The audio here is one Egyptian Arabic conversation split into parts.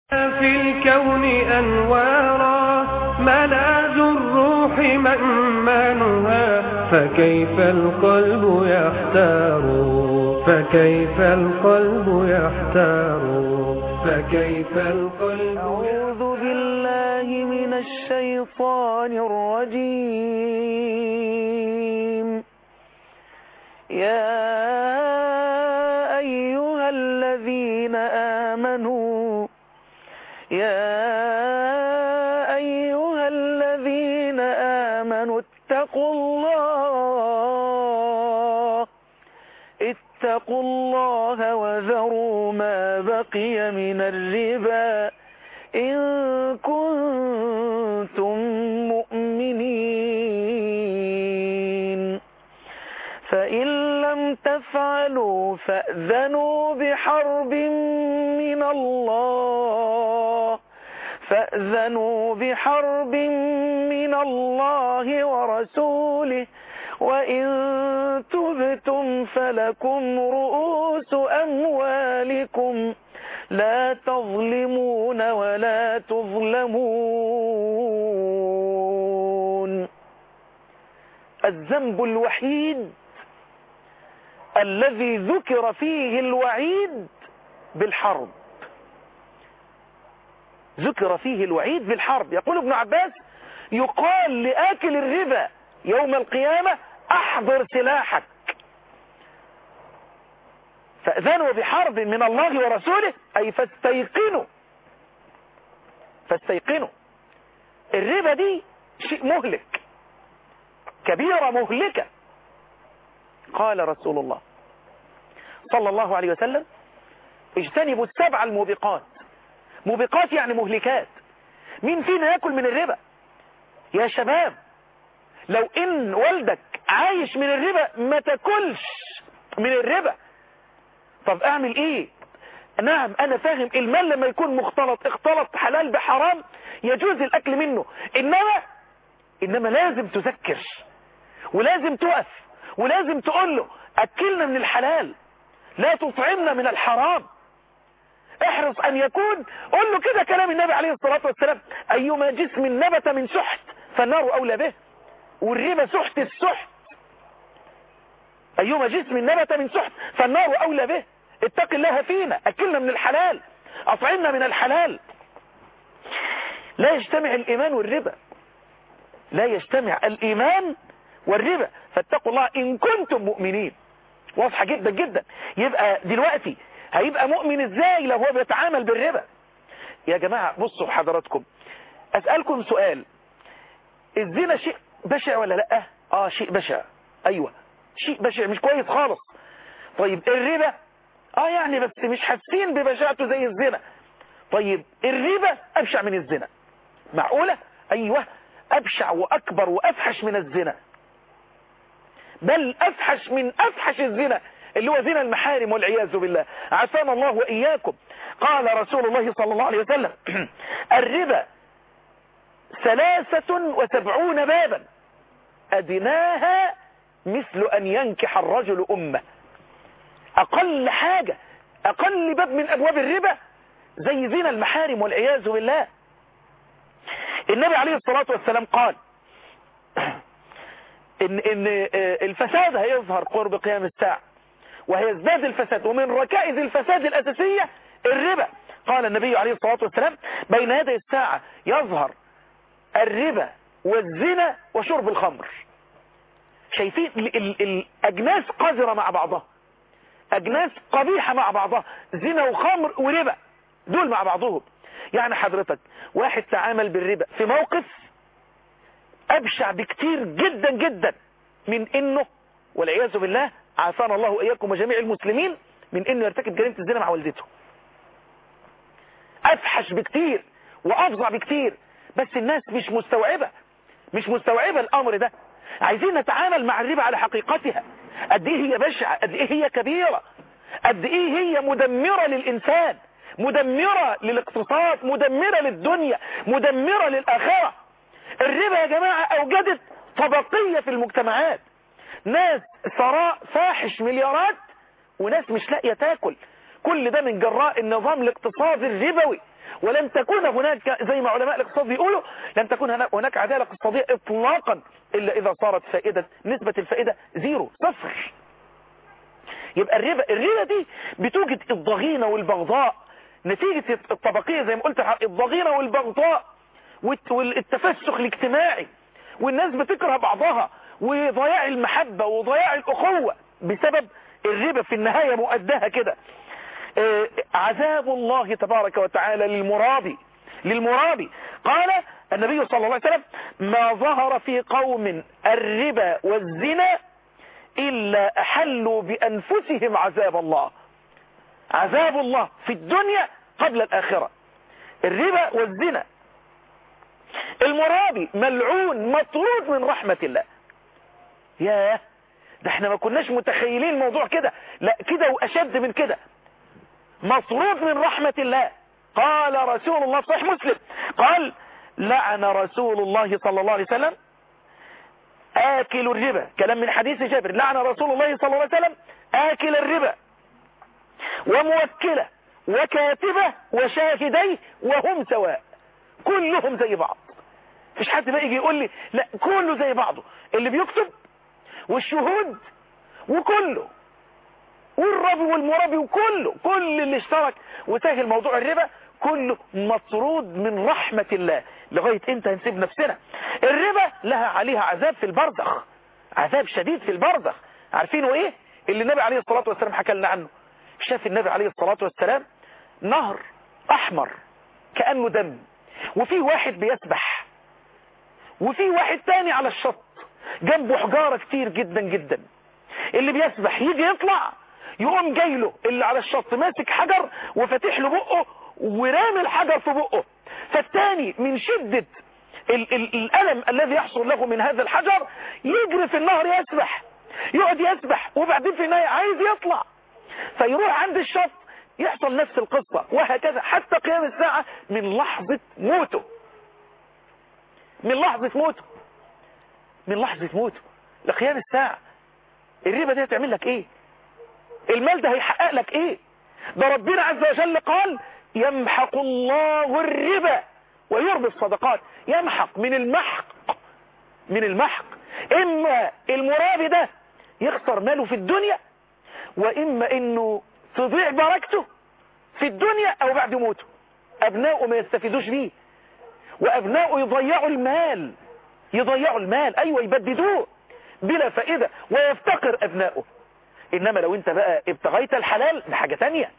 في الكون أنوارا ملاذ الروح مأمانها فكيف القلب يحتار فكيف القلب يحتار فكيف القلب أعوذ بالله من الشيطان الرجيم يا أيها الذين آمنوا يا أيها الذين آمنوا اتقوا الله اتقوا الله وذروا ما بقي من الربا إن كنتم مؤمنين فإن لم تفعلوا فأذنوا بحرب من الله فأذنوا بحرب من الله ورسوله وإن تبتم فلكم رؤوس أموالكم لا تظلمون ولا تظلمون الذنب الوحيد الذي ذكر فيه الوعيد بالحرب ذكر فيه الوعيد بالحرب يقول ابن عباس يقال لآكل الربا يوم القيامة احضر سلاحك فأذنوا بحرب من الله ورسوله أي فاستيقنوا فاستيقنوا الربا دي شيء مهلك كبيرة مهلكة قال رسول الله صلى الله عليه وسلم اجتنبوا السبع الموبقات موبقات يعني مهلكات مين فينا ياكل من الربا يا شباب لو ان والدك عايش من الربا ما تاكلش من الربا طب اعمل ايه نعم انا فاهم المال لما يكون مختلط اختلط حلال بحرام يجوز الاكل منه انما انما لازم تذكر ولازم تقف ولازم تقول له اكلنا من الحلال لا تطعمنا من الحرام احرص ان يكون قول له كده كلام النبي عليه الصلاة والسلام ايما جسم نبت من سحت فالنار اولى به والربا سحت السحت أيما جسم نبت من سحت فالنار أولى به اتق الله فينا أكلنا من الحلال أطعمنا من الحلال لا يجتمع الإيمان والربا لا يجتمع الإيمان والربا فاتقوا الله إن كنتم مؤمنين واضحة جدا جدا يبقى دلوقتي هيبقى مؤمن ازاي لو هو بيتعامل بالربا يا جماعة بصوا حضراتكم أسألكم سؤال الزنا شيء بشع ولا لا اه شيء بشع ايوه شيء بشع مش كويس خالص طيب الربا اه يعني بس مش حاسين ببشاعته زي الزنا طيب الربا ابشع من الزنا معقولة ايوه ابشع واكبر وافحش من الزنا بل افحش من افحش الزنا اللي هو زنا المحارم والعياذ بالله عافانا الله واياكم قال رسول الله صلى الله عليه وسلم الربا ثلاثة وسبعون بابا أدناها مثل أن ينكح الرجل أمه أقل حاجة أقل باب من أبواب الربا زي زنا المحارم والعياذ بالله النبي عليه الصلاة والسلام قال إن, إن الفساد هيظهر قرب قيام الساعة وهيزداد الفساد ومن ركائز الفساد الأساسية الربا قال النبي عليه الصلاة والسلام بين يدي الساعة يظهر الربا والزنا وشرب الخمر شايفين الأجناس قذرة مع بعضها أجناس قبيحة مع بعضها زنا وخمر وربا دول مع بعضهم يعني حضرتك واحد تعامل بالربا في موقف أبشع بكتير جدا جدا من إنه والعياذ بالله عافانا الله وإياكم وجميع المسلمين من إنه يرتكب جريمة الزنا مع والدته أفحش بكتير وأفظع بكتير بس الناس مش مستوعبة مش مستوعبة الأمر ده عايزين نتعامل مع الربا على حقيقتها قد ايه هي بشعة قد ايه هي كبيرة قد ايه هي مدمرة للإنسان مدمرة للاقتصاد مدمرة للدنيا مدمرة للآخرة الربا يا جماعة أوجدت طبقية في المجتمعات ناس ثراء فاحش مليارات وناس مش لاقية تاكل كل ده من جراء النظام الاقتصادي الربوي ولن تكون هناك زي ما علماء الاقتصاد بيقولوا لن تكون هناك عدالة اقتصادية اطلاقا الا اذا صارت فائدة نسبة الفائدة زيرو صفر يبقى الربا الربا دي بتوجد الضغينة والبغضاء نتيجة الطبقية زي ما قلت الضغينة والبغضاء والتفسخ الاجتماعي والناس بتكره بعضها وضياع المحبة وضياع الأخوة بسبب الربا في النهاية مؤدها كده عذاب الله تبارك وتعالى للمرابي للمرابي قال النبي صلى الله عليه وسلم ما ظهر في قوم الربا والزنا إلا أحلوا بأنفسهم عذاب الله عذاب الله في الدنيا قبل الآخرة الربا والزنا المرابي ملعون مطرود من رحمة الله ياه ده احنا ما كناش متخيلين الموضوع كده لا كده وأشد من كده مطرود من رحمة الله قال رسول الله صحيح مسلم قال لعن رسول الله صلى الله عليه وسلم آكل الربا كلام من حديث جابر لعن رسول الله صلى الله عليه وسلم آكل الربا وموكله وكاتبه وشاهديه وهم سواء كلهم زي بعض مش حد بقى يجي يقول لي لا كله زي بعضه اللي بيكتب والشهود وكله والربي والمربي وكله كل اللي اشترك وسهل موضوع الربا كله مطرود من رحمة الله لغاية انت هنسيب نفسنا الربا لها عليها عذاب في البرزخ عذاب شديد في البرزخ عارفينه ايه اللي النبي عليه الصلاة والسلام حكى لنا عنه شاف النبي عليه الصلاة والسلام نهر احمر كأنه دم وفي واحد بيسبح وفي واحد تاني على الشط جنبه حجارة كتير جدا جدا اللي بيسبح يجي يطلع يقوم جاي له اللي على الشط ماسك حجر وفاتح له بقه ورامي الحجر في بقه فالتاني من شدة ال ال الألم الذي يحصل له من هذا الحجر يجري في النهر يسبح يقعد يسبح وبعدين في النهاية عايز يطلع فيروح عند الشط يحصل نفس القصة وهكذا حتى قيام الساعة من لحظة موته من لحظة موته من لحظة موته لقيام الساعة الربا دي هتعمل لك ايه المال ده هيحقق لك ايه ده ربنا عز وجل قال يمحق الله الربا ويربي الصدقات يمحق من المحق من المحق اما المرابي ده يخسر ماله في الدنيا واما انه تضيع بركته في الدنيا او بعد موته ابنائه ما يستفيدوش بيه وابنائه يضيعوا المال يضيعوا المال ايوه يبددوه بلا فائدة ويفتقر ابنائه انما لو انت بقى ابتغيت الحلال ده حاجة تانية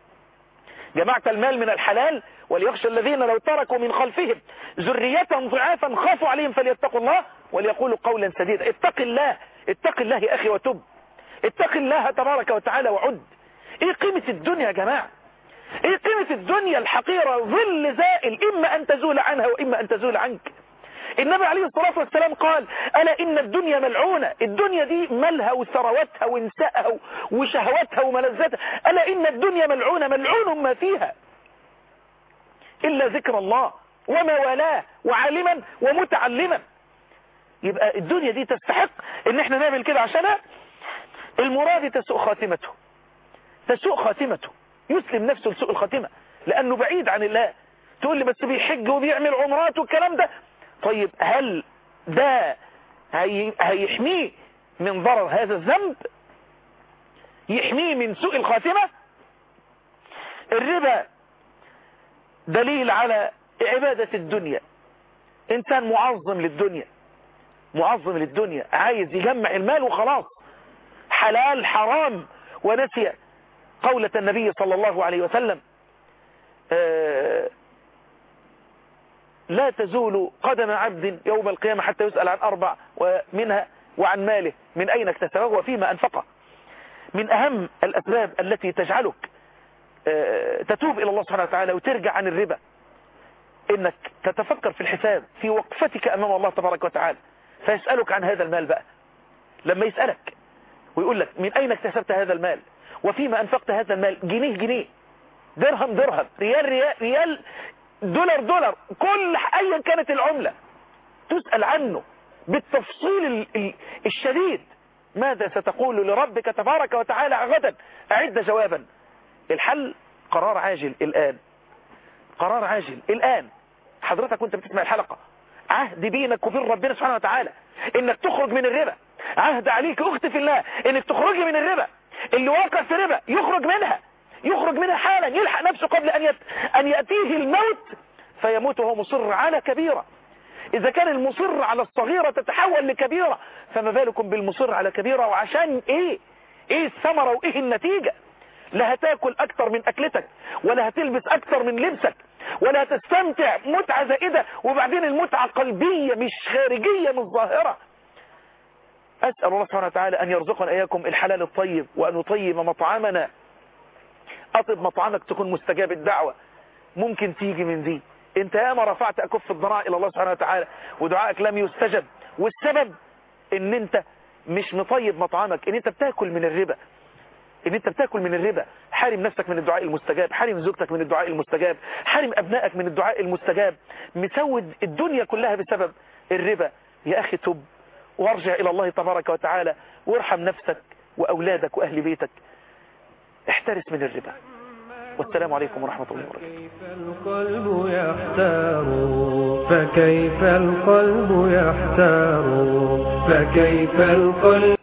جمعت المال من الحلال وليخشى الذين لو تركوا من خلفهم ذرية ضعافا خافوا عليهم فليتقوا الله وليقولوا قولا سديدا اتق الله اتق الله يا اخي وتب اتق الله تبارك وتعالى وعد ايه قيمة الدنيا يا جماعة ايه قيمة الدنيا الحقيرة ظل زائل اما ان تزول عنها واما ان تزول عنك النبي عليه الصلاة والسلام قال ألا إن الدنيا ملعونة الدنيا دي مالها وثروتها ونسائها وشهواتها وملذاتها ألا إن الدنيا ملعونة ملعون ما فيها إلا ذكر الله وما والاه وعالما ومتعلما يبقى الدنيا دي تستحق ان احنا نعمل كده عشانها المراد تسوء خاتمته تسوء خاتمته يسلم نفسه لسوء الخاتمة لأنه بعيد عن الله تقول لي بس بيحج وبيعمل عمرات والكلام ده طيب هل ده هي هيحميه من ضرر هذا الذنب يحميه من سوء الخاتمة الربا دليل على عبادة الدنيا انسان معظم للدنيا معظم للدنيا عايز يجمع المال وخلاص حلال حرام ونسي قولة النبي صلى الله عليه وسلم آه لا تزول قدم عبد يوم القيامة حتى يسأل عن أربع ومنها وعن ماله من أين اكتسبه وفيما أنفقه من أهم الأسباب التي تجعلك تتوب إلى الله سبحانه وتعالى وترجع عن الربا إنك تتفكر في الحساب في وقفتك أمام الله تبارك وتعالى فيسألك عن هذا المال بقى لما يسألك ويقول لك من أين اكتسبت هذا المال وفيما أنفقت هذا المال جنيه جنيه درهم درهم ريال ريال, ريال دولار دولار كل ايا كانت العملة تسأل عنه بالتفصيل الشديد ماذا ستقول لربك تبارك وتعالى غدا اعد جوابا الحل قرار عاجل الآن قرار عاجل الآن حضرتك وانت بتسمع الحلقة عهد بينك وبين ربنا سبحانه وتعالى انك تخرج من الربا عهد عليك اختي في الله انك تخرجي من الربا اللي واقع في ربا يخرج منها يخرج منها حالا يلحق نفسه قبل ان يت... ان ياتيه الموت فيموت وهو مصر على كبيره اذا كان المصر على الصغيره تتحول لكبيره فما بالكم بالمصر على كبيره وعشان ايه ايه الثمره وايه النتيجه لا هتاكل اكتر من اكلتك ولا هتلبس اكتر من لبسك ولا هتستمتع متعة زائدة وبعدين المتعة قلبية مش خارجية مش ظاهرة أسأل الله سبحانه وتعالى أن يرزقنا إياكم الحلال الطيب وأن يطيب مطعمنا أطب مطعمك تكون مستجاب الدعوة ممكن تيجي من دي انت ياما رفعت أكف الضراء إلى الله سبحانه وتعالى ودعائك لم يستجب والسبب ان انت مش مطيب مطعمك ان انت بتاكل من الربا ان انت بتاكل من الربا حارم نفسك من الدعاء المستجاب حارم زوجتك من الدعاء المستجاب حارم ابنائك من الدعاء المستجاب مسود الدنيا كلها بسبب الربا يا اخي تب وارجع الى الله تبارك وتعالى وارحم نفسك واولادك واهل بيتك احترس من الربا والسلام عليكم ورحمة الله وبركاته فكيف القلب يحتار فكيف القلب يحتار فكيف القلب